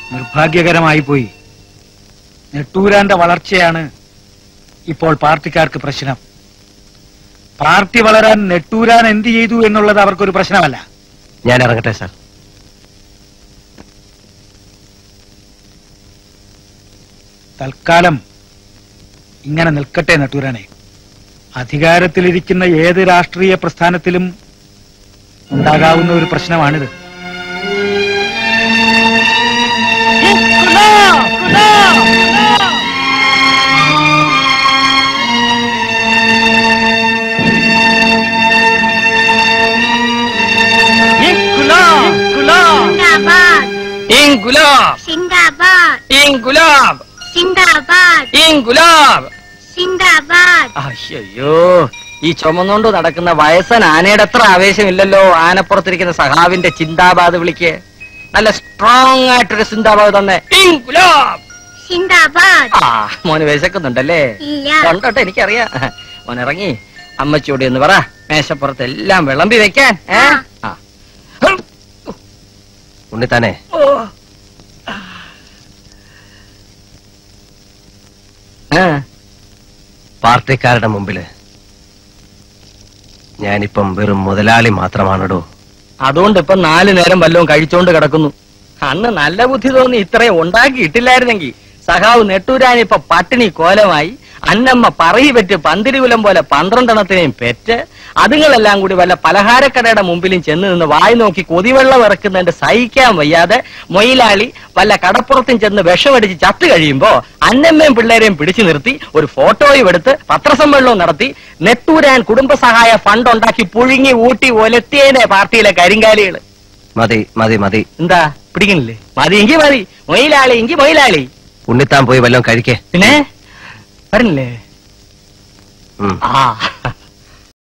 നിർഭാഗ്യകരമായി പോയി നെട്ടൂരാന്റെ വളർച്ചയാണ് ഇപ്പോൾ പാർട്ടിക്കാർക്ക് പ്രശ്നം പാർട്ടി വളരാൻ നെട്ടൂരാൻ എന്ത് ചെയ്തു എന്നുള്ളത് അവർക്കൊരു പ്രശ്നമല്ല ഞാൻ ഇറങ്ങട്ടെ സാർ തൽക്കാലം ഇങ്ങനെ നിൽക്കട്ടെ നെട്ടൂരാനെ അധികാരത്തിലിരിക്കുന്ന ഏത് രാഷ്ട്രീയ പ്രസ്ഥാനത്തിലും ഉണ്ടാകാവുന്ന ഒരു പ്രശ്നമാണിത് സിന്ദാബാദ് ഇൻകുലാബ് സിന്ദാബാദ് ഇൻകുലാബ് സിന്ദാബാദ് ഇൻകുലാബ് സിന്ദാബാദ് അയ്യോ ഈ ചുമന്നുകൊണ്ട് നടക്കുന്ന വയസ്സൻ ആനയുടെ അത്ര ആവേശമില്ലല്ലോ ആനപ്പുറത്തിരിക്കുന്ന സഹാവിന്റെ ചിന്താബാദ് വിളിക്ക് നല്ല സ്ട്രോങ് ആയിട്ടൊരു ചിന്താബാദ് തന്നെ ഇൻകുലാബ് സിന്ദാബാദ് ആ മോന് വിശക്കുന്നുണ്ടല്ലേ ഇല്ല കണ്ടോട്ടെ എനിക്കറിയാം മോൻ ഇറങ്ങി അമ്മച്ചോടി എന്ന് പറ മേശപ്പുറത്ത് എല്ലാം വിളമ്പി വെക്കാൻ ഏ ആ ഉണ്ണിത്താനെ ആ പാർട്ടിക്കാരുടെ മുമ്പില് ഞാനിപ്പം വെറും മുതലാളി മാത്രമാണടോ അതുകൊണ്ട് ഇപ്പൊ നാലു നേരം വല്ലതും കഴിച്ചോണ്ട് കിടക്കുന്നു അന്ന് നല്ല ബുദ്ധി തോന്നി ഇത്രയും ഉണ്ടാക്കിയിട്ടില്ലായിരുന്നെങ്കിൽ സഖാവ് നെട്ടൂരാനിപ്പൊ പട്ടിണി കോലമായി അന്നമ്മ പറയി പറ്റ് പന്തിരികുലം പോലെ പന്ത്രണ്ടെണ്ണത്തിനെയും പെറ്റ് അതുങ്ങളെല്ലാം കൂടി വല്ല പലഹാരക്കടയുടെ മുമ്പിലും ചെന്ന് നിന്ന് വായി നോക്കി കൊതിവെള്ളം ഇറക്കുന്നതിന്റെ സഹിക്കാൻ വയ്യാതെ മൊയിലാളി വല്ല കടപ്പുറത്തും ചെന്ന് വിഷമടിച്ച് ചത്തു കഴിയുമ്പോ അന്നമ്മയും പിള്ളേരെയും പിടിച്ചു നിർത്തി ഒരു ഫോട്ടോയും എടുത്ത് പത്രസമ്മേളനവും നടത്തി നെട്ടൂരാൻ കുടുംബസഹായ ഫണ്ട് ഉണ്ടാക്കി പുഴുങ്ങി ഊട്ടി ഒലത്തിയേനെ പാർട്ടിയിലെ കരിങ്കാലികള് മതി മതി മതി എന്താ പിടിക്കണില്ലേ മതി എങ്കി മതി മൊയിലാളി എങ്കി മൊയിലാളി ഉണ്ണിത്താൻ പോയി വല്ലതും കഴിക്കേ പിന്നെ വരണില്ലേ ഉം. ആ